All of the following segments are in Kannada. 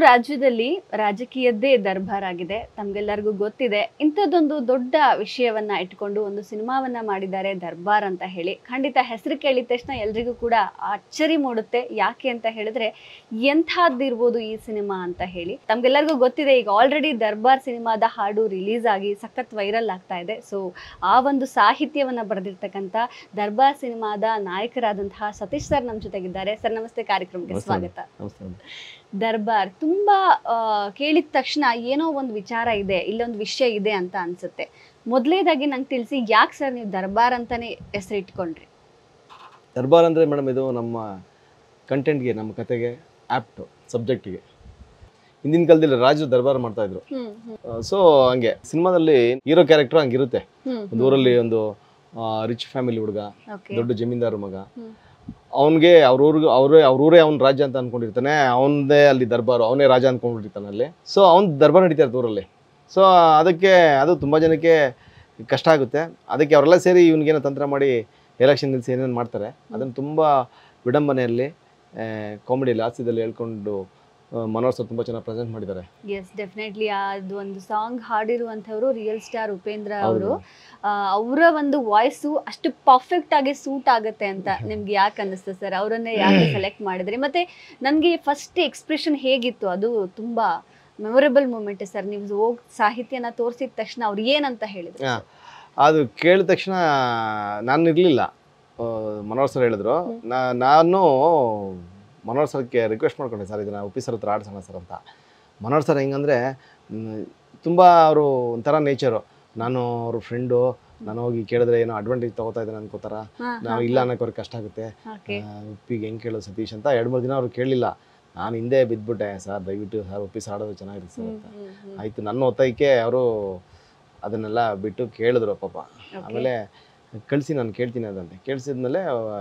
ರಾಜ್ಯದಲ್ಲಿ ರಾಜಕೀಯದ್ದೇ ದರ್ಬಾರ್ ಆಗಿದೆ ತಮ್ಗೆಲ್ಲರಿಗೂ ಗೊತ್ತಿದೆ ಇಂಥದ್ದೊಂದು ದೊಡ್ಡ ವಿಷಯವನ್ನ ಇಟ್ಕೊಂಡು ಒಂದು ಸಿನಿಮಾವನ್ನ ಮಾಡಿದ್ದಾರೆ ದರ್ಬಾರ್ ಅಂತ ಹೇಳಿ ಖಂಡಿತ ಹೆಸರು ಕೇಳಿದ ತಕ್ಷಣ ಎಲ್ರಿಗೂ ಕೂಡ ಅಚ್ಚರಿ ಮೂಡುತ್ತೆ ಯಾಕೆ ಅಂತ ಹೇಳಿದ್ರೆ ಎಂಥದ್ದಿರ್ಬೋದು ಈ ಸಿನಿಮಾ ಅಂತ ಹೇಳಿ ತಮ್ಗೆಲ್ಲರಿಗೂ ಗೊತ್ತಿದೆ ಈಗ ಆಲ್ರೆಡಿ ದರ್ಬಾರ್ ಸಿನಿಮಾದ ಹಾಡು ರಿಲೀಸ್ ಆಗಿ ಸಖತ್ ವೈರಲ್ ಆಗ್ತಾ ಇದೆ ಸೊ ಆ ಒಂದು ಸಾಹಿತ್ಯವನ್ನ ಬರೆದಿರ್ತಕ್ಕಂಥ ದರ್ಬಾರ್ ಸಿನಿಮಾದ ನಾಯಕರಾದಂತಹ ಸತೀಶ್ ಸರ್ ನಮ್ಮ ಜೊತೆಗಿದ್ದಾರೆ ಸರ್ ನಮಸ್ತೆ ಕಾರ್ಯಕ್ರಮಕ್ಕೆ ನಮಸ್ತೆ. ಸ್ವಾಗತ ನಮಸ್ತೆ ದರ್ಬಾರ್ ತುಂಬಾ ಆ, ಕೇಳಿದ ತಕ್ಷಣ ಏನೋ ಒಂದು ವಿಚಾರ ಇದೆ ಇಲ್ಲೊಂದು ವಿಷಯ ಇದೆ ಅಂತ ಅನ್ಸುತ್ತೆ ಮೊದಲೇದಾಗಿ ನಂಗೆ ತಿಳಿಸಿ ಯಾಕೆ ಸರ್ ನೀವು ದರ್ಬಾರ್ ಅಂತಾನೆ ಹೆಸರಿಟ್ಕೊಂಡ್ರಿ ದರ್ಬಾರ್ ಅಂದರೆ ಮೇಡಮ್ ಇದು ನಮ್ಮ ಕಂಟೆಂಟ್ಗೆ ನಮ್ಮ ಕತೆಗೆ ಆ್ಯಪ್ಟು ಸಬ್ಜೆಕ್ಟಿಗೆ ಹಿಂದಿನ ಕಾಲದಲ್ಲಿ ರಾಜು ದರ್ಬಾರ್ ಮಾಡ್ತಾ ಇದ್ರು ಸೊ ಹಂಗೆ ಸಿನಿಮಾದಲ್ಲಿ ಹೀರೋ ಕ್ಯಾರೆಕ್ಟರ್ ಹಂಗಿರುತ್ತೆ ಒಂದು ಊರಲ್ಲಿ ಒಂದು ರಿಚ್ ಫ್ಯಾಮಿಲಿ ಹುಡುಗ ಓಕೆ ದೊಡ್ಡ ಜಮೀನ್ದಾರ ಮಗ ಹ್ಮ್. ಅವನಿಗೆ ಅವ್ರ ಊರಿಗೆ ಅವರೇ ಅವ್ರ ಊರೇ ಅವ್ನ ರಾಜ್ಯ ಅಂತ ಅನ್ಕೊಂಡಿರ್ತಾನೆ ಅವನದೇ ಅಲ್ಲಿ ದರ್ಬಾರು ಅವನೇ ರಾಜ ಅನ್ಕೊಂಡಿರ್ತಾನೆ ಅಲ್ಲಿ ಸೊ ಅವ್ನ ದರ್ಬಾರ್ ನಡೀತಾ ಇರುತ್ತೆ ಊರಲ್ಲಿ ಸೊ ಅದಕ್ಕೆ ಅದು ತುಂಬ ಜನಕ್ಕೆ ಕಷ್ಟ ಆಗುತ್ತೆ ಅದಕ್ಕೆ ಅವರೆಲ್ಲ ಸೇರಿ ಇವನಿಗೇನೋ ತಂತ್ರ ಮಾಡಿ ಎಲೆಕ್ಷನ್ ನಿಲ್ಲಿಸಿ ಏನೇನು ಮಾಡ್ತಾರೆ ಅದನ್ನು ತುಂಬ ವಿಡಂಬನೆಯಲ್ಲಿ ಕಾಮಿಡಿಯಲ್ಲಿ ಹಾಸ್ಯದಲ್ಲಿ ಹೇಳ್ಕೊಂಡು ಆ, ಮನೋಹರ್ ಸರ್ ತುಂಬ ಚೆನ್ನಾಗಿ ಪ್ರೆಸೆಂಟ್ ಮಾಡಿದ್ದಾರೆ ಎಸ್ ಡೆಫಿನೆಟ್ಲಿ ಅದು ಒಂದು ಸಾಂಗ್ ಹಾಡಿರುವಂಥವ್ರು ರಿಯಲ್ ಸ್ಟಾರ್ ಉಪೇಂದ್ರ ಹೌದು ಅವರು ಅವರ ಒಂದು ವಾಯ್ಸು ಅಷ್ಟು ಪರ್ಫೆಕ್ಟ್ ಆಗಿ ಸೂಟ್ ಆಗುತ್ತೆ ಅಂತ ನಿಮ್ಗೆ ಯಾಕೆ ಅನ್ನಿಸ್ತು ಸರ್ ಅವರನ್ನೇ ಯಾಕೆ ಸೆಲೆಕ್ಟ್ ಮಾಡಿದ್ರಿ ಮತ್ತೆ ನನಗೆ ಫಸ್ಟ್ ಎಕ್ಸ್ಪ್ರೆಷನ್ ಹೇಗಿತ್ತು ಅದು ತುಂಬಾ ಮೆಮೊರೇಬಲ್ ಮೂಮೆಂಟ್ ಸರ್ ನೀವು ಹೋಗಿ ಸಾಹಿತ್ಯನ ತೋರಿಸಿದ ತಕ್ಷಣ ಅವ್ರು ಏನಂತ ಹೇಳಿದ್ರು ಹಾ. ಅದು ಕೇಳಿದ ತಕ್ಷಣ ನಾನು ಇರಲಿಲ್ಲ ಮನೋಹರ್ ಸರ್ ಹೇಳಿದ್ರು ಹ್ಮ್. ನಾ- ನಾನು ಮನೋಹರ್ ಸರ್ಗೆ ರಿಕ್ವೆಸ್ಟ್ ಮಾಡ್ಕೊಂಡೆ ಸರ್ ಇದನ್ನ ಉಪ್ಪಿ ಸರ್ ಹತ್ರ ಆಡ್ಸೋಣ ಸರ್ ಅಂತ ಮನೋಹರ್ ಸರ್ ಹೆಂಗಂದರೆ ತುಂಬ ಅವರು ಒಂಥರ ನೇಚರು ನಾನು ಅವ್ರ ಫ್ರೆಂಡು ನಾನು ಹೋಗಿ ಕೇಳಿದ್ರೆ ಏನೋ ಅಡ್ವಾಂಟೇಜ್ ತಗೋತಾ ಇದ್ದಾನೆ ಅನ್ಕೋತಾರ ನಾವು ಇಲ್ಲ ಅನ್ನೋಕೆ ಅವ್ರಿಗೆ ಕಷ್ಟ ಆಗುತ್ತೆ ಓಕೆ ಆ, ಉಪ್ಪಿಗೆ ಹೆಂಗೆ ಕೇಳೋದು ಸತೀಶ್ ಅಂತ ಎರಡು ಮೂರು ದಿನ ಅವ್ರು ಕೇಳಲಿಲ್ಲ ನಾನು ಹಿಂದೆ ಬಿದ್ದುಬಿಟ್ಟೆ ಸರ್ ದಯವಿಟ್ಟು ಸರ್ ಉಪ್ಪಿ ಸರ್ ಆಡೋದು ಚೆನ್ನಾಗಿರುತ್ತೆ ಸರ್ ಅಂತ ಆಯಿತು ನನ್ನ ಒತ್ತಾಯಕ್ಕೆ ಅವರು ಅದನ್ನೆಲ್ಲ ಬಿಟ್ಟು ಕೇಳಿದ್ರು ಪಾಪ ಆಮೇಲೆ ಕಳಿಸಿ ನಾನು ಕೇಳ್ತೀನಿ ಅದಂತೆ ಕೇಳಿಸಿದ್ಮೇಲೆ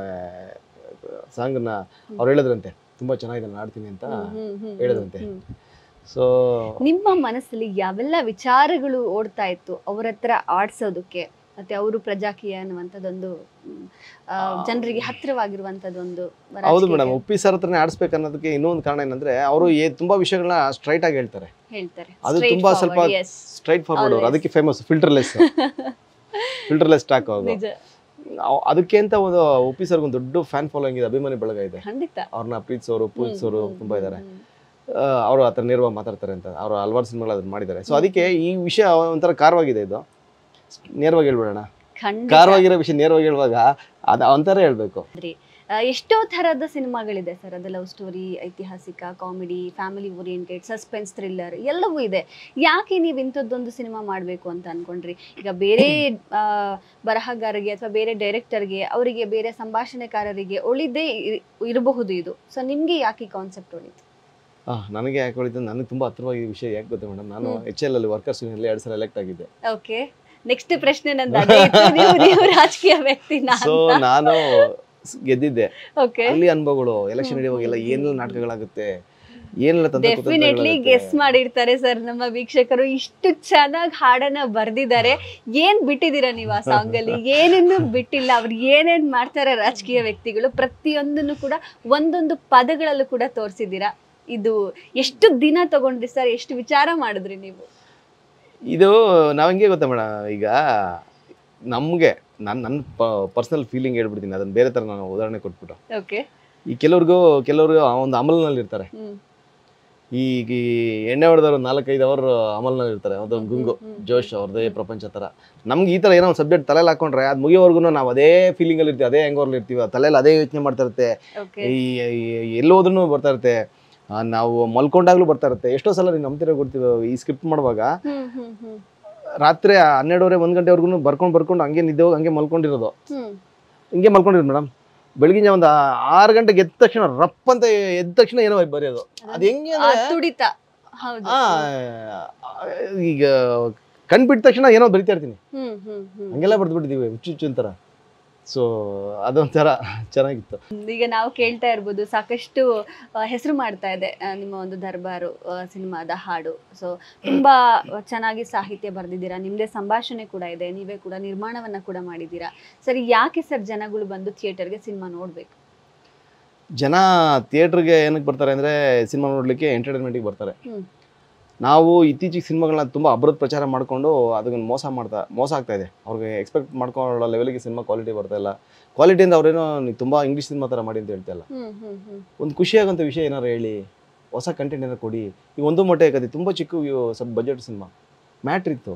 ಸಾಂಗನ್ನ ಅವ್ರು ಹೇಳಿದ್ರಂತೆ ತುಂಬ ಚೆನ್ನಾಗಿದೆ ನಾನು ಆಡ್ತೀನಿ ಅಂತ ಹೇಳಿದ್ರಂತೆ. ಸೊ ನಿಮ್ಮ ಮನಸ್ಸಲ್ಲಿ ಯಾವೆಲ್ಲ ವಿಚಾರಗಳು ಓಡ್ತಾ ಇತ್ತು ಅವ್ರ ಹತ್ರ ಆಡ್ಸೋದಕ್ಕೆ ಮತ್ತೆ ಅವರು ಪ್ರಜಾಕೀಯ ಅನ್ನುವಂಥದ್ದೊಂದು ಮ್, ಆ, ಜನರಿಗೆ ಹತ್ತಿರವಾಗಿರುವಂಥದ್ದೊಂದು ಹೌದು ರಾಜಕೀಯ ಮೇಡಮ್ ಉಪ್ಪಿ ಸರ್ ಹತ್ರನೇ ಆಡಿಸ್ಬೇಕು ಅನ್ನೋದಕ್ಕೆ ಇನ್ನೊಂದು ಕಾರಣ ಏನಂದ್ರೆ ಅವರು ಏ ತುಂಬ ವಿಷಯಗಳನ್ನ ಸ್ಟ್ರೈಟ್ ಆಗಿ ಹೇಳ್ತಾರೆ ಹೇಳ್ತಾರೆ ಅದು Straight ತುಂಬಾ forward, ಸ್ವಲ್ಪ yes. ಸ್ಟ್ರೈಟ್ ಫಾರ್ವರ್ಡ್ ಅವ್ರು Always. ಅದಕ್ಕೆ ಫೇಮಸ್ ಫಿಲ್ಟರ್ಲೆಸ್ ಫಿಲ್ಟರ್ಲೆಸ್ ಟಾಕ್ ಅವರು ನಿಜ ಅವ್- ಅದಕ್ಕೆ ಅಂತ ಒಂದು ಉಪ್ಪಿ ಸರ್ಗೆ ಒಂದು ದೊಡ್ಡ ಫ್ಯಾನ್ ಫಾಲೋಯಿಂಗ್ ಇದೆ ಅಭಿಮಾನಿ ಬಳಗ ಇದೆ ಖಂಡಿತ ಅವ್ರನ್ನ ಪ್ರೀತಿಸೋರು ಪೂಜಿಸೋರು ಹ್ಮ್, ತುಂಬಾ ಇದ್ದಾರೆ ಹ್ಮ್, ಅವರು ಆ ಥರ ನೇರವಾಗಿ ಮಾತಾಡ್ತಾರೆ ಅಂತ ಅವರು ಹಲವಾರು ಸಿನಿಮಾಗಳು ಅದನ್ನ ಮಾಡಿದ್ದಾರೆ ಸೊ ಅದಕ್ಕೆ ಈ ವಿಷಯ ಒಂಥರ ಕಾರವಾಗಿದೆ ಇದು ನೇರವಾಗಿ ಹೇಳ್ಬಿಡೋಣ ಖಂಡಿತ ಕಾರವಾಗಿರೋ ವಿಷಯ ನೇರವಾಗಿ ಹೇಳುವಾಗ ಅದು ಒಂಥರ ಹೇಳ್ಬೇಕು ಆ, ಎಷ್ಟೋ ಥರದ ಸಿನಿಮಾಗಳಿದೆ ಸರ್ ಅದು ಲವ್ ಸ್ಟೋರಿ ಐತಿಹಾಸಿಕ comedy family oriented suspense thriller ಎಲ್ಲವೂ ಇದೆ ಯಾಕೆ ನೀವು ಇಂಥದ್ದೊಂದು ಸಿನಿಮಾ ಮಾಡಬೇಕು ಅಂತ ಅನ್ಕೊಂಡ್ರಿ ಈಗ ಬೇರೆ ಆ, ಬರಹಗಾರರಿಗೆ ಅಥವಾ ಬೇರೆ ಡೈರೆಕ್ಟರ್ಗೆ ಅವರಿಗೆ ಬೇರೆ ಸಂಭಾಷಣೆಕಾರರಿಗೆ ಒಳಿದೇ ಇ- ಇರಬಹುದು ಇದು ಸೊ ನಿಮ್ಗೆ ಯಾಕೆ ಈ ಕಾನ್ಸೆಪ್ಟ್ ಒಳಿತು ಆ, ನನಗೆ ಯಾಕೆ ಹೊಳಿತು ನನಗೆ ತುಂಬ ಹತ್ರವಾಗಿ ಈ ವಿಷಯ ಯಾಕೆ ಗೊತ್ತಾ ಮೇಡಮ್ ನಾನು ಹ್ಮ್. ಎಚ್ ಎಲ್ ಅಲ್ಲಿ ವರ್ಕರ್ಸ್ ಯೂನಿಯನ್ ಎರಡು ಸಲ ಎಲೆಕ್ಟ್ ಆಗಿದ್ದೆ ಓಕೆ ನೆಕ್ಸ್ಟ್ ಪ್ರಶ್ನೆ ನಂದು ಅದೇ ಇತ್ತು. ನೀವು ನೀವು ರಾಜಕೀಯ ವ್ಯಕ್ತಿನ ಸೊ ನಾನು ಸ್- ಗೆದ್ದಿದ್ದೆ ಓಕೆ ಅಲ್ಲಿ ಅನುಭವಗಳು ಎಲೆಕ್ಷನ್ ನಡೆಯುವಾಗೆಲ್ಲ ಏನೆಲ್ಲ ನಾಟಕಗಳಾಗುತ್ತೆ ಏನೆಲ್ಲ ತಂತ್ರ ಡೆಫಿನೆಟ್ಲಿ ಗೆಸ್ ಮಾಡಿರ್ತಾರೆ ಸರ್ ನಮ್ಮ ವೀಕ್ಷಕರು ಇಷ್ಟು ಚೆನ್ನಾಗಿ ಹಾಡನ್ನ ಬರ್ದಿದ್ದಾರೆ ಏನ್ ಬಿಟ್ಟಿದ್ದೀರಾ ನೀವು ಆ ಸಾಂಗ್ ಅಲ್ಲಿ ಏನೇನು ಬಿಟ್ಟಿಲ್ಲ ಅವ್ರು ಏನೇನ್ ಮಾಡ್ತಾರೆ ರಾಜಕೀಯ ವ್ಯಕ್ತಿಗಳು ಪ್ರತಿಯೊಂದನ್ನು ಕೂಡ ಒಂದೊಂದು ಪದಗಳಲ್ಲೂ ಕೂಡ ತೋರಿಸಿದ್ದೀರಾ ಇದು ಎಷ್ಟು ದಿನ ತಗೊಂಡ್ರಿ ಸರ್ ಎಷ್ಟು ವಿಚಾರ ಮಾಡಿದ್ರಿ ನೀವು ಇದು ನಾವು ಹೆಂಗೆ ಗೊತ್ತಾ ಮೇಡಮ್ ಈಗ ನಮಗೆ ನಾನು ನನ್ನ ಪರ್ಸನಲ್ ಫೀಲಿಂಗ್ ಹೇಳ್ಬಿಡ್ತೀನಿ ಅದನ್ನ ಬೇರೆ ಥರ ನಾನು ಉದಾಹರಣೆ ಕೊಟ್ಬಿಟ್ಟು ಓಕೆ ಈ ಕೆಲವ್ರಿಗೂ ಕೆಲವರು ಆ ಒಂದು ಅಮಲ್ನಲ್ಲಿ ಇರ್ತಾರೆ ಹ್ಮ್ ಈಗ ಈ ಎಣ್ಣೆ ಹೊಡೆದವರು ನಾಲ್ಕೈದು ಅವರು ಅಮಲ್ನಲ್ಲಿ ಇರ್ತಾರೆ ಅದೊಂದು ಗುಂಗು ಹ್ಮ್, ಹ್ಮ್, ಜೋಶ್ ಅವ್ರದ್ದೇ ಪ್ರಪಂಚ ಥರ ನಮ್ಗೆ ಈ ಥರ ಏನೋ ಒಂದು ಸಬ್ಜೆಕ್ಟ್ ತಲೆಯಲ್ಲಿ ಹಾಕೊಂಡ್ರೆ ಅದು ಮುಗಿಯೋವರೆಗೂ ನಾವು ಅದೇ ಫೀಲಿಂಗಲ್ಲಿ ಇರ್ತೀವಿ ಅದೇ ಹೆಂಗೋರ್ಲಿ ಇರ್ತೀವಿ ಆ ತಲೆಯಲ್ಲಿ ಅದೇ ಯೋಚನೆ ಮಾಡ್ತಾ ಇರುತ್ತೆ ಓಕೆ ಈ ಈ- ಎಲ್ಲೋದ್ರೂ ಬರ್ತಾ ಇರುತ್ತೆ ಆ, ನಾವು ಮಲ್ಕೊಂಡಾಗ್ಲೂ ಬರ್ತಾ ಇರುತ್ತೆ ಎಷ್ಟೋ ಸಲ ನೀವು ನಂಬ್ತಿರೋ ಕೊಡ್ತೀವಿ ಈ ಸ್ಕ್ರಿಪ್ಟ್ ಮಾಡುವಾಗ ಹ್ಮ್ ಹ್ಮ್ ಹ್ಮ್ ರಾತ್ರಿ ಹನ್ನೆರಡುವರೆ ಒಂದು ಗಂಟೆವರೆಗೂ ಬರ್ಕೊಂಡು ಬರ್ಕೊಂಡು ಹಂಗೆ ನಿದ್ದೆ ಹೋಗಿ ಹಂಗೆ ಮಲ್ಕೊಂಡಿರೋದು ಹ್ಮ್ ಹಿಂಗೆ ಮಲ್ಕೊಂಡಿರೋದು ಮೇಡಮ್ ಬೆಳಗಿನ ಒಂದು ಆರು ಗಂಟೆಗೆ ಎದ್ದ ತಕ್ಷಣ ರಪ್ ಅಂತ ಎದ್ದ ತಕ್ಷಣ ಏನೋ ಬರೆಯೋದು ಅದು ಹೆಂಗೆ ಆ ಅಂದ್ರೆ ತುಡಿತ ಹೌದು ಆ, ಈಗ ಕಣ್ ಬಿಟ್ಟ ತಕ್ಷಣ ಏನೋ ಬರಿತಾ ಇರ್ತೀನಿ ಹ್ಮ್ ಹ್ಮ್ ಹ್ಮ್ ಹಂಗೆಲ್ಲ ಬರ್ದು ಬಿಟ್ಟಿದ್ದೀವಿ ಹುಚ್ಚು ಹುಚ್ಚು ಅಂತಾರ ಸೊ ಅದೊಂಥರ ಚೆನ್ನಾಗಿತ್ತು ಈಗ ನಾವು ಕೇಳ್ತಾ ಇರ್ಬೋದು ಸಾಕಷ್ಟು ಹೆಸರು ಮಾಡ್ತಾ ಇದೆ ಆ, ನಿಮ್ಮ ಒಂದು ದರ್ಬಾರು ಆ, ಸಿನಿಮಾದ ಹಾಡು ಸೊ ತುಂಬಾ ಚೆನ್ನಾಗಿ ಸಾಹಿತ್ಯ ಬರೆದಿದ್ದೀರಾ ನಿಮ್ಮದೇ ಸಂಭಾಷಣೆ ಕೂಡ ಇದೆ ನೀವೇ ಕೂಡ ನಿರ್ಮಾಣವನ್ನ ಕೂಡ ಮಾಡಿದ್ದೀರಾ ಸರಿ ಯಾಕೆ ಸರ್ ಜನಗಳು ಬಂದು ಥಿಯೇಟರ್ಗೆ ಸಿನಿಮಾ ನೋಡ್ಬೇಕು ಜನ ಥಿಯೇಟ್ರಿಗೆ ಏನಕ್ಕೆ ಬರ್ತಾರೆ ಅಂದರೆ ಸಿನಿಮಾ ನೋಡಲಿಕ್ಕೆ ಎಂಟರ್ಟೈನ್ಮೆಂಟಿಗೆ ಬರ್ತಾರೆ ಹ್ಮ್. ನಾವು ಇತ್ತೀಚಿಗೆ ಸಿನಿಮಾಗಳನ್ನ ತುಂಬ ಅಬ್ರದ ಪ್ರಚಾರ ಮಾಡಿಕೊಂಡು ಅದನ್ನ ಮೋಸ ಮಾಡ್ತಾ ಮೋಸ ಆಗ್ತಾ ಇದೆ ಅವ್ರಿಗೆ ಎಕ್ಸ್ಪೆಕ್ಟ್ ಮಾಡ್ಕೊಳ್ಳೋ ಲೆವೆಲ್ಗೆ ಸಿನಿಮಾ ಕ್ವಾಲಿಟಿ ಬರ್ತಾ ಇಲ್ಲ ಕ್ವಾಲಿಟಿಯಿಂದ ಅವ್ರೇನೋ ನೀವು ತುಂಬ ಇಂಗ್ಲೀಷ್ ಸಿನಿಮಾ ಥರ ಮಾಡಿ ಅಂತ ಹೇಳ್ತಾ ಇಲ್ಲ ಹ್ಮ್ ಹ್ಮ್ ಹ್ಮ್ ಒಂದು ಖುಷಿಯಾಗಂಥ ವಿಷಯ ಏನಾರು ಹೇಳಿ ಹೊಸ ಕಂಟೆಂಟ್ ಏನಾರು ಕೊಡಿ ಈ ಒಂದು ಮೊಟ್ಟೆ ಕತೆ ತುಂಬ ಚಿಕ್ಕ ಇವು ಸ್ವಲ್ಪ ಬಜೆಟ್ ಸಿನಿಮಾ ಮ್ಯಾಟ್ರ್ ಇತ್ತು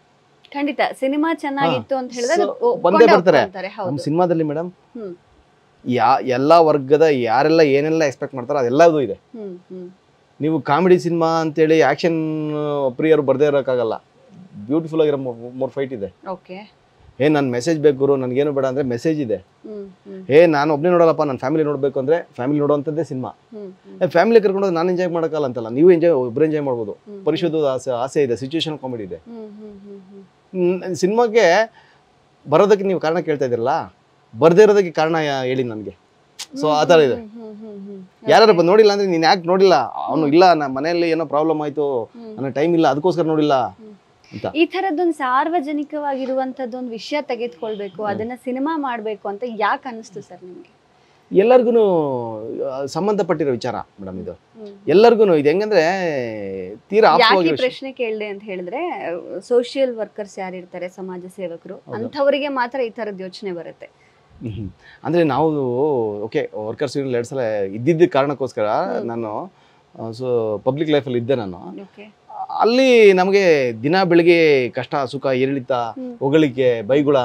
ಖಂಡಿತ ಸಿನಿಮಾ ಚೆನ್ನಾಗಿತ್ತು ಅಂತ ಹೇಳಿದ್ರೆ So, ಅದು ಒ- ಬಂದೇ ಕೊಂಡೇ ಬರ್ತಾರೆ. ಒಪ್ಕೊಂತಾರೆ, ನಮ್ಮ ಹೌದು ಸಿನಿಮಾದಲ್ಲಿ ಮೇಡಮ್ ಹ್ಮ್. ಯಾ ಎಲ್ಲ ವರ್ಗದ ಯಾರೆಲ್ಲ ಏನೆಲ್ಲ ಎಕ್ಸ್ಪೆಕ್ಟ್ ಮಾಡ್ತಾರೋ ಅದೆಲ್ಲದೂ ಇದೆ ಹ್ಮ್ ಹ್ಮ್ ನೀವು ಕಾಮಿಡಿ ಸಿನಿಮಾ ಅಂತೇಳಿ ಆ್ಯಕ್ಷನ್ ಪ್ರಿಯರು ಬರ್ದೇ ಇರೋಕ್ಕಾಗಲ್ಲ ಬ್ಯೂಟಿಫುಲ್ ಆಗಿರೋ ಮೂರು ಫೈಟ್ ಇದೆ ಓಕೆ ಏ ನನ್ನ ಮೆಸೇಜ್ ಬೇಕು ಗುರು ನನಗೇನು ಬೇಡ ಅಂದರೆ ಮೆಸೇಜ್ ಇದೆ ಹ್ಮ್ ಹ್ಮ್ ಏ ನಾನು ಒಬ್ಬನೇ ನೋಡಲ್ಲಪ್ಪ ನನ್ನ ಫ್ಯಾಮಿಲಿ ನೋಡಬೇಕು ಅಂದರೆ ಫ್ಯಾಮಿಲಿ ನೋಡೋವಂಥದ್ದೇ ಸಿನಿಮಾ ಹ್ಮ್ ಹ್ಮ್ ಫ್ಯಾಮಿಲಿ ಕರ್ಕೊಂಡು ನಾನು ಎಂಜಾಯ್ ಮಾಡೋಕ್ಕಲ್ಲ ಅಂತಲ್ಲ ನೀವು ಎಂಜಾಯ್ ಒಬ್ಬರು ಎಂಜಾಯ್ ಮಾಡ್ಬೋದು ಹ್ಮ್ ಪರಿಶುದ್ಧದ ಆಸೆ ಆಸೆ ಇದೆ ಸಿಚುವೇಶನ್ ಕಾಮಿಡಿ ಇದೆ ಹ್ಮ್ ಹ್ಮ್ ಹ್ಮ್ ಹ್ಮ್ ಸಿನಿಮಾಗೆ ಬರೋದಕ್ಕೆ ನೀವು ಕಾರಣ ಕೇಳ್ತಾ ಇದ್ದೀರಲ್ಲ ಬರ್ದೇ ಇರೋದಕ್ಕೆ ಕಾರಣ ಯಾ- ಹೇಳಿ ನನಗೆ ಸೊ ಆ ಥರ ಇದೆ ಹ್ಮ್ ಹ್ಮ್ ಹ್ಮ್ ಹ್ಮ್ ಯಾರು Okay. ನೋಡಿಲ್ಲ ಅಂದ್ರೆ ನೀನು ಯಾಕೆ ನೋಡಿಲ್ಲ ಅವನು ಇಲ್ಲ ನಮ್ಮ ಮನೆಯಲ್ಲಿ ಏನೋ ಪ್ರಾಬ್ಲಮ್ ಆಯಿತು ಹ್ಮ್. ನನ್ನ ಟೈಮ್ ಇಲ್ಲ ಅದಕ್ಕೋಸ್ಕರ ನೋಡಿಲ್ಲ ಅಂತ ಈ ತರದೊಂದು ಸಾರ್ವಜನಿಕವಾಗಿರುವಂತದ್ದೊಂದು ವಿಷಯ ತೆಗೆದುಕೊಳ್ಬೇಕು ಅದನ್ನ ಸಿನಿಮಾ ಮಾಡ್ಬೇಕು ಅಂತ ಯಾಕೆ ಅನಿಸ್ತು ಸರ್ ನಿಮ್ಗೆ ಎಲ್ಲರಿಗೂ ಸಂಬಂಧಪಟ್ಟಿರೋ ವಿಚಾರ ಮೇಡಮ್ ಇದು ಹ್ಮ್. ಎಲ್ಲರಿಗೂ ಇದು ಹೆಂಗಂದ್ರೆ ತೀರಾ ಯಾಕೆ ಈ ಆಪ್ತವಾಗಿರೋ ವಿಷಯ. ಪ್ರಶ್ನೆ ಕೇಳಿದೆ ಅಂತ ಹೇಳಿದ್ರೆ ಸೋಷಿಯಲ್ ವರ್ಕರ್ಸ್ ಯಾರಿರ್ತಾರೆ ಸಮಾಜ ಸೇವಕರು ಹೌದು. ಅಂಥವರಿಗೆ ಮಾತ್ರ ಈ ತರದ ಯೋಚನೆ ಬರುತ್ತೆ ಹ್ಮ್. ಅಂದ್ರೆ ನಾವು ಓಕೆ ವರ್ಕರ್ಸ್ ಎರಡು ಸಲ ಇದ್ದಿದ್ದ ಕಾರಣಕ್ಕೋಸ್ಕರ ಹ್ಮ್. ನಾನು ಸೊ ಪಬ್ಲಿಕ್ ಲೈಫಲ್ಲಿ ಇದ್ದೆ ನಾನು ಓಕೆ ಅಲ್ಲಿ ನಮಗೆ ದಿನ ಬೆಳಿಗ್ಗೆ ಕಷ್ಟ ಸುಖ ಏರಿಳಿತ ಹ್ಮ್. ಹೊಗಳಿಕೆ ಬೈಗುಳ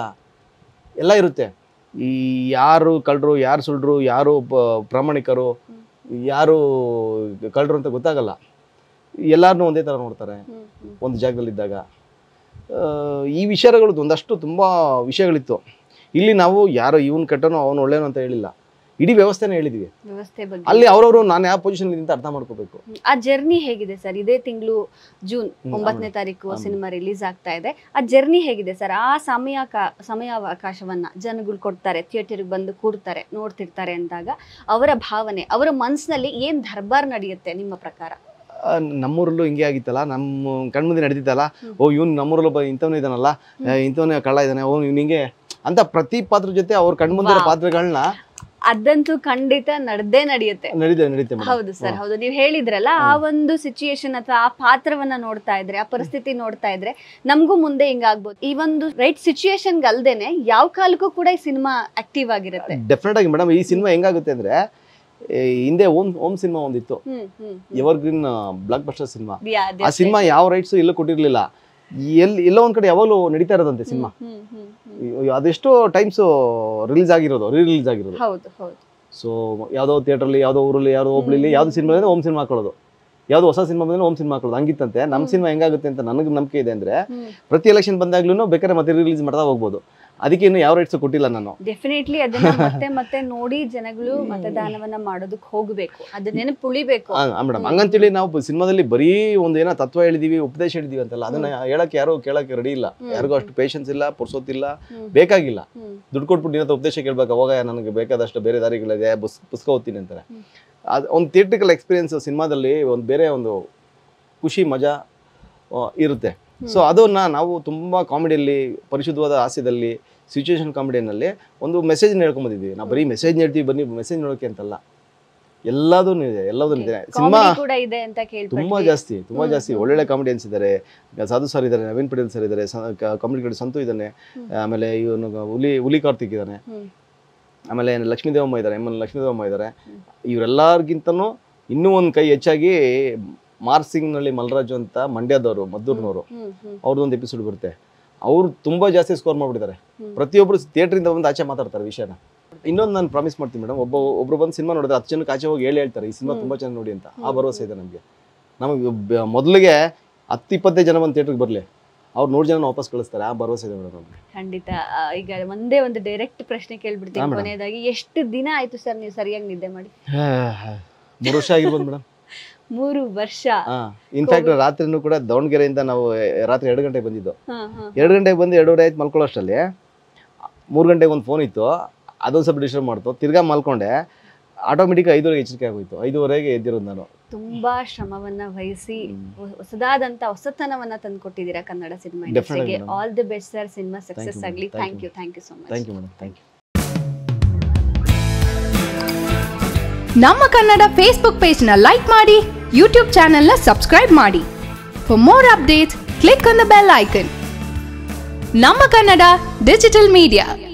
ಎಲ್ಲ ಇರುತ್ತೆ ಈ ಯಾರು ಕಳ್ಳರು ಯಾರು ಸುಳ್ರು ಯಾರು ಪ- ಪ್ರಾಮಾಣಿಕರು ಯಾರು ಕಳ್ಳರು ಅಂತ ಗೊತ್ತಾಗಲ್ಲ ಎಲ್ಲಾರನ್ನೂ ಒಂದೇ ಥರ ನೋಡ್ತಾರೆ ಹ್ಮ್ ಹ್ಮ್ ಒಂದು ಜಾಗದಲ್ಲಿದ್ದಾಗ ಆ, ಈ ವಿಚಾರಗಳು ಒಂದಷ್ಟು ತುಂಬ ವಿಷಯಗಳಿತ್ತು ಇಲ್ಲಿ ನಾವು ಯಾರು ಇವನು ಕೆಟ್ಟನೋ ಅವನು ಒಳ್ಳೆನೋ ಅಂತ ಹೇಳಿಲ್ಲ ಇಡೀ ವ್ಯವಸ್ಥೆನೇ ಹೇಳಿದ್ವಿ ವ್ಯವಸ್ಥೆ ಬಗ್ಗೆ ಅಲ್ಲಿ ಅವರವರು ನಾನು ಯಾವ ಪೊಸಿಷನ್ ಅಂತ ಅರ್ಥ ಮಾಡ್ಕೋಬೇಕು ಹ್ಮ್. ಆ ಜರ್ನಿ ಹೇಗಿದೆ ಸರ್ ಇದೇ ತಿಂಗಳು ಜೂನ್ ಹ್ಮ್, ಒಂಬತ್ತನೇ ತಾರೀಕು ಆಮೇಲೆ. ಸಿನಿಮಾ ರಿಲೀಸ್ ಆಗ್ತಾ ಇದೆ ಆ ಜರ್ನಿ ಹೇಗಿದೆ ಸರ್ ಆ ಸಮಯ ಸಮಯಾವಕಾಶವನ್ನ ಜನಗಳು ಕೊಡ್ತಾರೆ ಥಿಯೇಟರ್ಗೆ ಬಂದು ಕೂಡ್ತಾರೆ ನೋಡ್ತಿರ್ತಾರೆ ಅಂದಾಗ ಅವರ ಭಾವನೆ ಅವರ ಮನಸ್ಸಿನಲ್ಲಿ ಏನ್ ದರ್ಬಾರ್ ನಡೆಯುತ್ತೆ ನಿಮ್ಮ ಪ್ರಕಾರ ಆ, ನಮ್ಮೂರಲ್ಲೂ ಹಿಂಗೆ ಆಗಿತ್ತಲ್ಲ ನಮ್ಮ ಕಣ್ಮುಂದೆ ನಡೀತಿತ್ತಲ್ಲ ಹ್ಮ್. ಓ ಇವ್ನು ನಮ್ಮೂರಲ್ಲೂ ಬ ಇಂಥವನು ಇದಾನಲ್ಲ ಇಂಥವನೇ ಕಳ್ಳ ಇದ್ದಾನೆ ಓ ಇವ್ನು ಹಿಂಗೆ ಅಂತ ಪ್ರತಿ ಪಾತ್ರ ಜೊತೆ ಅವ್ರ ಕಣ್ಮುಂದೆ ವಾಹ್. ಪಾತ್ರಗಳನ್ನ ಅದಂತೂ ಖಂಡಿತ ನಡೆದೇ ನಡೆಯುತ್ತೆ ನಡೀತೆ ನಡೀತೆ ಮೇಡಮ್ ಹೌದು ಸರ್ ಹೌದು ನೀವು ಹೇಳಿದ್ರಲ್ಲ ಆ ಒಂದು ಸಿಚುಯೇಷನ್ ಅಥವಾ ಆ ಪಾತ್ರವನ್ನ ನೋಡ್ತಾ ಇದ್ರೆ ಆ ಪರಿಸ್ಥಿತಿ ನೋಡ್ತಾ ಇದ್ರೆ ನಮಗೂ ಮುಂದೆ ಹಿಂಗಾಗ್ಬೋದು ಈ ಒಂದು ರೈಟ್ ಸಿಚುಯೇಷನ್ ಅಲ್ದೇನೆ ಯಾವ ಕಾಲಕ್ಕೂ ಕೂಡ ಈ ಸಿನಿಮಾ ಆಕ್ಟಿವ್ ಆಗಿರುತ್ತೆ ಡೆಫಿನೆಟ್ ಆಗಿ ಮೇಡಮ್ ಈ ಸಿನಿಮಾ ಹೆಂಗಾಗುತ್ತೆ ಅಂದ್ರೆ ಈ ಹಿಂದೆ ಓಮ್ ಓಮ್ ಸಿನಿಮಾ ಒಂದಿತ್ತು ಹ್ಮ್ ಹ್ಮ್ evergreen blockbuster cinema Yeah, ಆ definitely. ಸಿನಿಮಾ ಯಾವ ರೈಟ್ಸ್ ಎಲ್ಲೂ ಕೊಟ್ಟಿರ್ಲಿಲ್ಲ ಎಲ್ಲಿ ಎಲ್ಲೋ ಒಂದ್ ಕಡೆ ಯಾವಾಗಲೂ ನಡೀತಾ ಇರೋದಂತೆ ಸಿನಿಮಾ ಹ್ಮ್, ಹ್ಮ್, ಹ್ಮ್, ಹ್ಮ್. ಅದೆಷ್ಟೋ ಟೈಮ್ಸ್ ರಿಲೀಸ್ ಆಗಿರೋದು ರೀ ರಿಲೀಸ್ ಆಗಿರೋದು ಹೌದು ಹೌದು ಸೊ ಯಾವುದೋ ಥಿಯೇಟ್ರಲ್ಲಿ ಯಾವುದೋ ಊರಲ್ಲಿ ಯಾವುದೋ ಒಬ್ಳಿಲಿ ಯಾವ್ದು ಸಿನಿಮಾ ಅಂದ್ರೆ ಓಮ್ ಸಿನಿಮಾ ಹಾಕೊಳ್ಳೋದು ಯಾವ್ದು ಹೊಸ ಸಿನಿಮಾ ಬಂದ್ರೆ ಓಮ್ ಸಿನಿಮಾ ಹಾಕೊಳ್ಳೋದು ಹಂಗಿತ್ತಂತೆ ನಮ್ಮ ಹ್ಮ್. ಸಿನಿಮಾ ಹೆಂಗಾಗುತ್ತೆ ಅಂತ ನನಗೆ ನಂಬಿಕೆ ಇದೆ ಅಂದ್ರೆ ಹ್ಮ್ ಪ್ರತಿ ಎಲೆಕ್ಷನ್ ಬಂದಾಗ್ಲೂ ಬೇಕಾದ್ರೆ ಮತ್ತೆ ರಿಲೀಸ್ ಮಾಡ್ತಾ ಹೋಗ್ಬೋದು ಅದಕ್ಕೆ ಇನ್ನು ಯಾವ ರೈಟ್ಸ್ ಕೊಟ್ಟಿಲ್ಲ ನಾನು ಡೆಫಿನೆಟ್ಲಿ ಅದನ್ನ ಮತ್ತೆ ಮತ್ತೆ ನೋಡಿ ಜನಗಳು ಮತದಾನವನ್ನ ಮಾಡೋದಕ್ಕೆ ಹೋಗ್ಬೇಕು ಅದ ನೆನಪು ಉಳಿಬೇಕು ಮೇಡಮ್ ಹಂಗಂತೇಳಿ ನಾವು ಸಿನಿಮಾದಲ್ಲಿ ಬರೀ ಒಂದು ಏನೋ ತತ್ವ ಹೇಳಿದೀವಿ ಉಪದೇಶ ಹೇಳಿದೀವಿ ಅಂತಲ್ಲ ಅದನ್ನ ಹೇಳಕ್ಕೆ ಯಾರು ಕೇಳಕ್ಕೆ ರೆಡಿ ಇಲ್ಲ ಹ್ಮ್. ಯಾರಿಗೂ ಅಷ್ಟು ಪೇಷನ್ಸ್ ಇಲ್ಲ ಪುರ್ಸೋತಿಲ್ಲ ಹ್ಮ್, ಬೇಕಾಗಿಲ್ಲ ಹ್ಮ್, ದುಡ್ಡು ಕೊಟ್ಬಿಟ್ಟು ಏನೋ ಉಪದೇಶ ಕೇಳ್ಬೇಕು ಅವಾಗ ನನಗೆ ಬೇಕಾದಷ್ಟು ಬೇರೆ ದಾರಿಗಳಿದೆ ಬುಸ್ ಪುಸ್ತಕ ಓದ್ತೀನಿ ಅಂತಾರೆ ಹ್ಮ್. ಅದು ಒಂದು ಥಿಯೇಟ್ರಿಕಲ್ ಎಕ್ಸ್ಪೀರಿಯನ್ಸ್ ಸಿನಿಮಾದಲ್ಲಿ ಒಂದು ಬೇರೆ ಒಂದು ಖುಷಿ ಮಜಾ ಆ, ಇರುತ್ತೆ ಹ್ಮ್. ಸೊ ಅದನ್ನ ನಾವು ತುಂಬ ಕಾಮಿಡಿಯಲ್ಲಿ ಪರಿಶುದ್ಧವಾದ ಹಾಸ್ಯದಲ್ಲಿ ಸಿಚುವೇಶನ್ ಕಾಮಿಡಿಯಲ್ಲಿ ಒಂದು ಮೆಸೇಜ್ನ ಹೇಳ್ಕೊಂಬಂದಿದ್ವಿ ನಾವು ಬರೀ ಮೆಸೇಜ್ ಹೇಳ್ತೀವಿ ಬನ್ನಿ ಮೆಸೇಜ್ ನೋಡೋಕೆ ಅಂತಲ್ಲ ಎಲ್ಲದೂ ಇದೆ ಎಲ್ಲದೂ ಇದೆ ಸಿನಿಮಾ ಕಾಮಿಡಿ ಕೂಡ ಇದೆ ಅಂತ ಕೇಳ್ಪಟ್ವಿ ತುಂಬಾ ಜಾಸ್ತಿ ತುಂಬಾ ಹ್ಮ್, ಜಾಸ್ತಿ ಹ್ಮ್. ಒಳ್ಳೊಳ್ಳೆ ಕಾಮಿಡಿಯನ್ಸ್ ಇದ್ದಾರೆ ಸಾಧು ಸರ್ ಇದ್ದಾರೆ ನವೀನ್ ಪಟೇಲ್ ಸರ್ ಇದ್ದಾರೆ ಕಾಮಿಡಿ ಕಡೆ ಸಂತು ಇದ್ದಾನೆ ಹ್ಮ್. ಆಮೇಲೆ ಇವನು ಹುಲಿ ಹುಲಿ ಕಾರ್ತಿಕ್ ಇದ್ದಾನೆ ಹ್ಮ್. ಆಮೇಲೆ ಲಕ್ಷ್ಮೀ ದೇವಮ್ಮ ಇದ್ದಾರೆ ಎಮ್ ಎನ್ ಲಕ್ಷ್ಮೀ ದೇವಮ್ಮ ಇದ್ದಾರೆ ಹ್ಮ್. ಇವರೆಲ್ಲರಿಗಿಂತನೂ ಇನ್ನೂ ಒಂದು ಕೈ ಹೆಚ್ಚಾಗಿ ಮಾರ್ಸಿಂಗ್ನಲ್ಲಿ ಮಲ್ರಾಜು ಅಂತ ಮಂಡ್ಯದವರು ಮದ್ದೂರ್ನವರು ಹ್ಮ್, ಹ್ಮ್, ಅವ್ರದ್ದು ಒಂದು ಎಪಿಸೋಡ್ ಬರುತ್ತೆ ಅವ್ರು ತುಂಬಾ ಜಾಸ್ತಿ ಸ್ಕೋರ್ ಮಾಡ್ಬಿಟ್ಟಿದ್ದಾರೆ ಹ್ಮ್. ಪ್ರತಿಯೊಬ್ಬರು ಥಿಯೇಟ್ರಿಂದ ಬಂದು ಆಚೆ ಮಾತಾಡ್ತಾರೆ ವಿಷಯನ ಇನ್ನೊಂದು ನಾನು ಪ್ರಾಮಿಸ್ ಮಾಡ್ತೀನಿ ಮೇಡಮ್ ಒಬ್ಬ ಒಬ್ರು ಬಂದು ಸಿನಿಮಾ ನೋಡಿದ್ರೆ ಹತ್ತು ಜನಕ್ಕೆ ಆಚೆ ಹೋಗಿ ಹೇಳಿ ಹೇಳ್ತಾರೆ ಈ ಸಿನಿಮಾ ಹ್ಮ್. ತುಂಬಾ ಚೆನ್ನಾಗಿ ನೋಡಿ ಅಂತ ಆ ಹ್ಮ್. ಭರವಸೆ ಇದೆ ನಮಗೆ ನಮಗೆ ಬ- ಮೊದಲಿಗೆ ಹತ್ತು ಇಪ್ಪತ್ತೈದು ಜನ ಬಂದು ಥಿಯೇಟ್ರಿಗೆ ಬರಲಿ ಅವ್ರು ನೂರು ಜನ ವಾಪಸ್ ಕಳಿಸ್ತಾರೆ ಆ ಭರವಸೆ ಇದೆ ಮೇಡಮ್ ನಮಗೆ ಖಂಡಿತ ಆ, ಈಗ ಒಂದೇ ಒಂದು ಡೈರೆಕ್ಟ್ ಪ್ರಶ್ನೆ ಹಾ, ಕೇಳ್ಬಿಡ್ತೀನಿ madam. ಕೊನೆಯದಾಗಿ ಎಷ್ಟು ದಿನ ಆಯ್ತು ಸರ್ ನೀವು ಸರಿಯಾಗಿ ನಿದ್ದೆ ಮಾಡಿ ಮೂರು ವರ್ಷ ಆಗಿರ್ಬೋದು ಮೇಡಮ್ ಮೂರು ವರ್ಷ ಹಾಂ ಇನ್ಫ್ಯಾಕ್ಟ್ ರಾತ್ರಿನೂ ಕೂಡ ದಾವಣಗೆರೆಯಿಂದ ನಾವು ರಾತ್ರಿ ಎರಡು ಗಂಟೆಗೆ ಬಂದಿದ್ದು ಹಾ, ಹಾ. ಎರಡು ಗಂಟೆಗೆ ಬಂದು ಎರಡೂವರೆ ಆಯ್ತು ಮಲ್ಕೊಳ್ಳೋಷ್ಟರಲ್ಲಿ ಮೂರು ಗಂಟೆಗೆ ಒಂದು ಫೋನ್ ಇತ್ತು ಅದೊಂದು ಸ್ವಲ್ಪ ಡಿಸ್ಟರ್ಬ್ ಮಾಡ್ತು ತಿರ್ಗಾ ಮಲ್ಕೊಂಡೆ ಆಟೋಮೆಟಿಕ್ ಐದುವರೆಗೆ ಎಚ್ಚರಿಕೆ ಆಗೋಯ್ತು ಐದುವರೆಗೆ ಎದ್ದಿರೋದು ನಾನು ತುಂಬಾ ಶ್ರಮವನ್ನ ವಹಿಸಿ ಹ್ಮ್. ಹೊ- ಹೊಸದಾದಂತ ಹೊಸತನವನ್ನ ತಂದ್ಕೊಟ್ಟಿದ್ದೀರಾ ಕನ್ನಡ ಸಿನಿಮಾ Definitely, ಇಂಡಸ್ಟ್ರಿಗೆ madam. All the best sir cinema success madam. ಆಗ್ಲಿ Thank thank you. You thank you so much thank you madam thank you ನಮ್ಮ ಕನ್ನಡ ಫೇಸ್ಬುಕ್ ಪೇಜ್ನ ಲೈಕ್ ಮಾಡಿ ಯೂಟ್ಯೂಬ್ ಚಾನೆಲ್ನ ಸಬ್ಸ್ಕ್ರೈಬ್ ಮಾಡಿ for more updates click on the bell icon ನಮ್ಮ ಕನ್ನಡ ಡಿಜಿಟಲ್ ಮೀಡಿಯಾ